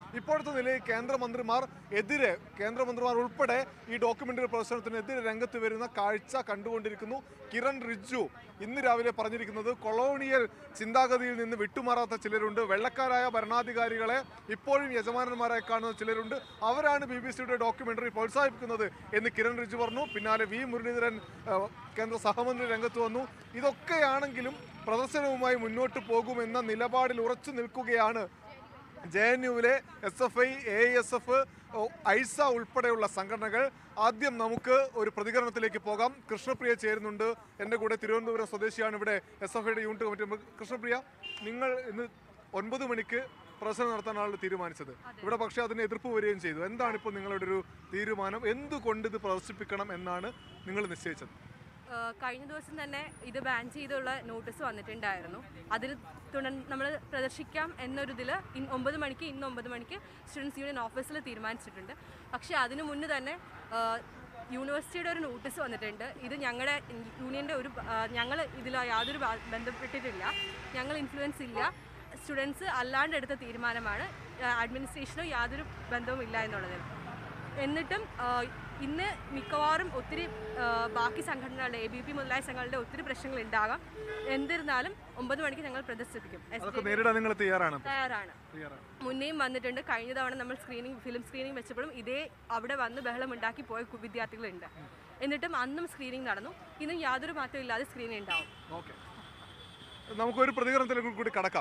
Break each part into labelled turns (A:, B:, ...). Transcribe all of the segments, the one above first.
A: ഇപ്പോഴത്തെ നിലയിൽ കേന്ദ്രമന്ത്രിമാർ എതിരെ കേന്ദ്രമന്ത്രിമാർ ഉൾപ്പെടെ ഈ ഡോക്യുമെന്ററി പ്രദർശനത്തിനെതിരെ രംഗത്ത് വരുന്ന കാഴ്ച കണ്ടുകൊണ്ടിരിക്കുന്നു കിരൺ റിജ്ജു ഇന്ന് രാവിലെ പറഞ്ഞിരിക്കുന്നത് കൊളോണിയൽ ചിന്താഗതിയിൽ നിന്ന് വിട്ടുമാറാത്ത ചിലരുണ്ട് വെള്ളക്കാരായ ഭരണാധികാരികളെ ഇപ്പോഴും യജമാനന്മാരായി കാണുന്ന ചിലരുണ്ട് അവരാണ് ബി ബി സിയുടെ ഡോക്യുമെന്ററി പ്രോത്സാഹിപ്പിക്കുന്നത് എന്ന് കിരൺ റിജ്ജു പറഞ്ഞു പിന്നാലെ വി മുരളീധരൻ ആ, കേന്ദ്ര സഹമന്ത്രി രംഗത്ത് വന്നു ഇതൊക്കെയാണെങ്കിലും പ്രദർശനവുമായി മുന്നോട്ട് പോകുമെന്ന നിലപാടിൽ ഉറച്ചു നിൽക്കുകയാണ് ജെ എൻ യുവിലെ S F I A S F AISA ഉൾപ്പെടെയുള്ള സംഘടനകൾ ആദ്യം നമുക്ക് ഒരു പ്രതികരണത്തിലേക്ക് പോകാം കൃഷ്ണപ്രിയ ചേരുന്നുണ്ട് എൻ്റെ കൂടെ തിരുവനന്തപുരം സ്വദേശിയാണ് ഇവിടെ എസ് എഫ് ഐയുടെ യൂണിറ്റ് കമ്മിറ്റി മെമ്പർ. കൃഷ്ണപ്രിയ നിങ്ങൾ ഇന്ന് ഒൻപത് മണിക്ക് പ്രദർശനം നടത്താനാണ് തീരുമാനിച്ചത് ഇവിടെ പക്ഷേ അതിന് എതിർപ്പ് വരികയും ചെയ്തു എന്താണ് ഇപ്പോൾ നിങ്ങളുടെ ഒരു തീരുമാനം എന്തുകൊണ്ട് ഇത് പ്രദർശിപ്പിക്കണം എന്നാണ് നിങ്ങൾ നിശ്ചയിച്ചത്
B: ഏഹ് കഴിഞ്ഞ ദിവസം തന്നെ ഇത് ബാൻ ചെയ്തുള്ള നോട്ടീസ് വന്നിട്ടുണ്ടായിരുന്നു അതിൽ തുടർന്ന് നമ്മൾ പ്രദർശിക്കാം എന്നൊരു ഇതിൽ ഒമ്പത് മണിക്ക് ഇന്ന് ഒമ്പത് മണിക്ക് സ്റ്റുഡൻസ് യൂണിയൻ ഓഫീസിൽ തീരുമാനിച്ചിട്ടുണ്ട് പക്ഷേ അതിനു മുന്നേ തന്നെ ഏഹ് യൂണിവേഴ്സിറ്റിയുടെ ഒരു നോട്ടീസ് വന്നിട്ടുണ്ട് ഇത് ഞങ്ങളുടെ യൂണിയൻ്റെ ഒരു ഞങ്ങൾ ഇതിൽ യാതൊരു ബ- ബന്ധപ്പെട്ടിട്ടില്ല ഞങ്ങൾ ഇൻഫ്ലുവൻസ് ഇല്ല സ്റ്റുഡൻസ് അല്ലാണ്ട് എടുത്ത തീരുമാനമാണ് അഡ്മിനിസ്ട്രേഷനോ യാതൊരു ബന്ധവും ഇല്ല എന്നുള്ളതിൽ എന്നിട്ടും ആ, ഇന്ന് മിക്കവാറും ഒത്തിരി ആ, ബാക്കി സംഘടനകളുടെ എ ബി പി മുതലായ സംഘടനകളുടെ ഒത്തിരി പ്രശ്നങ്ങൾ ഉണ്ടാകാം എന്നിരുന്നാലും ഒമ്പത് മണിക്ക് ഞങ്ങൾ പ്രദർശിപ്പിക്കും എസ്
A: അതൊക്കെ നേരിടാൻ നിങ്ങൾ തയ്യാറാണ്
B: തയ്യാറാണ്
A: തയ്യാറാണ്
B: മുന്നേയും വന്നിട്ടുണ്ട് കഴിഞ്ഞ തവണ നമ്മൾ സ്ക്രീനിങ് ഫിലിം സ്ക്രീനിങ് വെച്ചപ്പോഴും ഇതേ അവിടെ വന്ന് ബഹളം ഉണ്ടാക്കി പോയ കു- വിദ്യാർത്ഥികളുണ്ട് എന്നിട്ടും അന്നും സ്ക്രീനിങ് നടന്നു ഇന്നും യാതൊരു മാറ്റവും ഇല്ലാതെ സ്ക്രീനിങ് ഉണ്ടാവും
A: ഓക്കെ നമുക്കൊരു പ്രതികരണത്തിലേക്ക് കൂടി കടക്കാം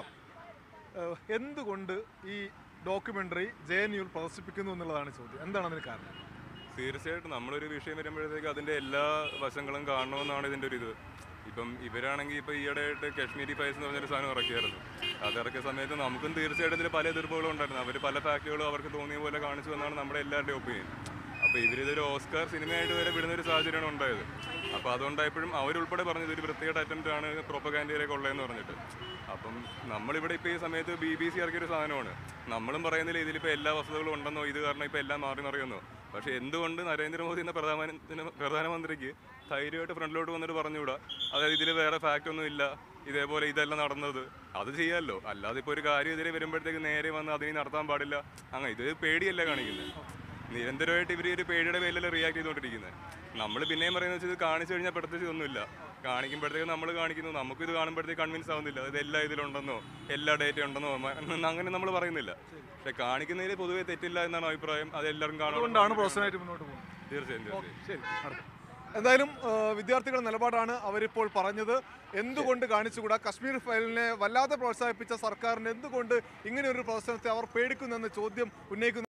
A: ഏഹ് എന്തുകൊണ്ട് ഈ ഡോക്യുമെന്ററി ജെ എൻ യുൽ പ്രദർശിപ്പിക്കുന്നു എന്നുള്ളതാണ് ചോദ്യം എന്താണ് അതിന് കാരണം
C: തീർച്ചയായിട്ടും നമ്മളൊരു വിഷയം വരുമ്പോഴത്തേക്ക് അതിന്റെ എല്ലാ വശങ്ങളും കാണണമെന്നാണ് ഇതിന്റെ ഒരു ഇത് ഇപ്പം ഇവരാണെങ്കിൽ ഇപ്പൊ ഈയിടെയായിട്ട് കാശ്മീരി ഫയൽസ് എന്ന് പറഞ്ഞൊരു സാധനം ഇറക്കിയായിരുന്നു അത് ഇറക്കിയ സമയത്ത് നമുക്കും തീർച്ചയായിട്ടും ഇതിൽ പല എതിർപ്പുകളും ഉണ്ടായിരുന്നു അവർ പല ഫാക്ടുകളും അവർക്ക് തോന്നിയ പോലെ കാണിച്ചു എന്നാണ് നമ്മുടെ എല്ലാവരുടെയും ഒപ്പീനിയൻ അപ്പോൾ ഇവരിതൊരു ഓസ്കാർ സിനിമയായിട്ട് വരെ വിടുന്ന ഒരു സാഹചര്യമാണ് ഉണ്ടായത് അപ്പോൾ അതുകൊണ്ടായപ്പോഴും അവരുൾപ്പെടെ പറഞ്ഞത് ഒരു പ്രത്യേക അറ്റംപ്റ്റ് ആണ് പ്രൊപ്പഗാൻഡിയിലേക്ക് ഉള്ളതെന്ന് പറഞ്ഞിട്ട് അപ്പം നമ്മളിവിടെ ഇപ്പോൾ ഈ സമയത്ത് ബി ബി സി ഇറക്കിയൊരു സാധനമാണ് നമ്മളും പറയുന്നില്ല ഇതിലിപ്പോൾ എല്ലാ വസ്തുതകളും ഉണ്ടെന്നോ ഇത് കാരണം ഇപ്പോൾ എല്ലാം മാറി മറിയുന്നോ പക്ഷേ എന്തുകൊണ്ട് നരേന്ദ്രമോദി എന്ന പ്രധാന പ്രധാനമന്ത്രിക്ക് ധൈര്യമായിട്ട് ഫ്രണ്ടിലോട്ട് വന്നിട്ട് പറഞ്ഞുകൂടാ അതായത് ഇതിൽ വേറെ ഫാക്റ്റ് ഒന്നും ഇല്ല ഇതേപോലെ ഇതല്ല നടന്നത് അത് ചെയ്യാമല്ലോ അല്ലാതെ ഇപ്പോൾ ഒരു കാര്യം എതിരെ വരുമ്പോഴത്തേക്ക് നേരെ വന്ന് അതിനെ നടത്താൻ പാടില്ല അങ്ങനെ ഇത് പേടിയല്ല കാണിക്കുന്നത് നിരന്തരമായിട്ട് ഇവർ ഒരു പേടിയുടെ പേരിലല്ല റിയാക്ട് ചെയ്തുകൊണ്ടിരിക്കുന്നത് നമ്മൾ പിന്നെയും പറയുന്നത് വെച്ചാൽ ഇത് കാണിച്ചു കഴിഞ്ഞാൽ പ്രത്യേകിച്ച് ഒന്നുമില്ല കാണിക്കുമ്പോഴത്തേക്ക് നമ്മൾ കാണിക്കുന്നു നമുക്ക് ഇത് കാണുമ്പോഴത്തേക്ക് കൺവിൻസ് ആവുന്നില്ല ഇത് എല്ലാ ഇതിലുണ്ടെന്നോ എല്ലാ ഡേറ്റ ഉണ്ടെന്നോ മ- അങ്ങനെ നമ്മൾ പറയുന്നില്ല പക്ഷെ കാണിക്കുന്നതിൽ പൊതുവെ തെറ്റില്ല എന്നാണ് അഭിപ്രായം അത് എല്ലാവരും
A: അതുകൊണ്ടാണ്
C: കാണും
A: പ്രൊഫഷനായിട്ട് മുന്നോട്ട് പോകുന്നത്
C: തീർച്ചയായും തീർച്ചയായും
A: ശരി അടുത്ത. എന്തായാലും ആ, വിദ്യാർത്ഥികളുടെ നിലപാടാണ് അവരിപ്പോൾ പറഞ്ഞത് എന്തുകൊണ്ട് കാണിച്ചുകൂടാ കശ്മീർ ഫയലിനെ വല്ലാതെ പ്രോത്സാഹിപ്പിച്ച സർക്കാരിന് എന്തുകൊണ്ട് ഇങ്ങനെ ഒരു പ്രവർത്തനത്തെ അവർ പേടിക്കുന്നെന്ന ചോദ്യം ഉന്നയിക്കുന്നു